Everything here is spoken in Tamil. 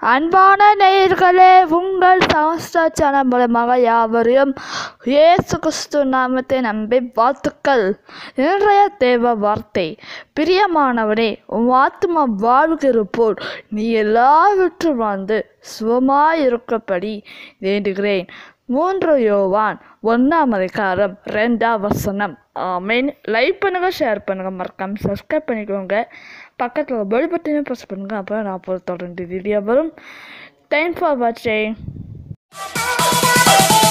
அன்பான நேயர்களே உங்கள் சமஸ்தா சேனல் மூலமாக யாவரையும் இயேசு கிறிஸ்து நாமத்தை நம்பி வாழ்த்துக்கள் இன்றைய தேவ வார்த்தை பிரியமானவனே உன் ஆத்மா வாழ்கிற போல் நீ எல்லாவற்றும் வாழ்ந்து சுகமாயிருக்கப்படி வேண்டுகிறேன் மூன்று யோவான் ஒன்றாம் அதிகாரம் ரெண்டாம் வசனம் ஆமீன் லைக் பண்ணுங்கள் ஷேர் பண்ணுங்கள் மறக்காம சப்ஸ்கிரைப் பண்ணிக்கோங்க பக்கத்தில் பெல் பட்டனையும் ப்ரெஸ் பண்ணுங்கள் அப்போ நான் போகிற தொடர்ந்து வீடியோ வரும் தேங்க்ஸ் ஃபார் வாட்சிங்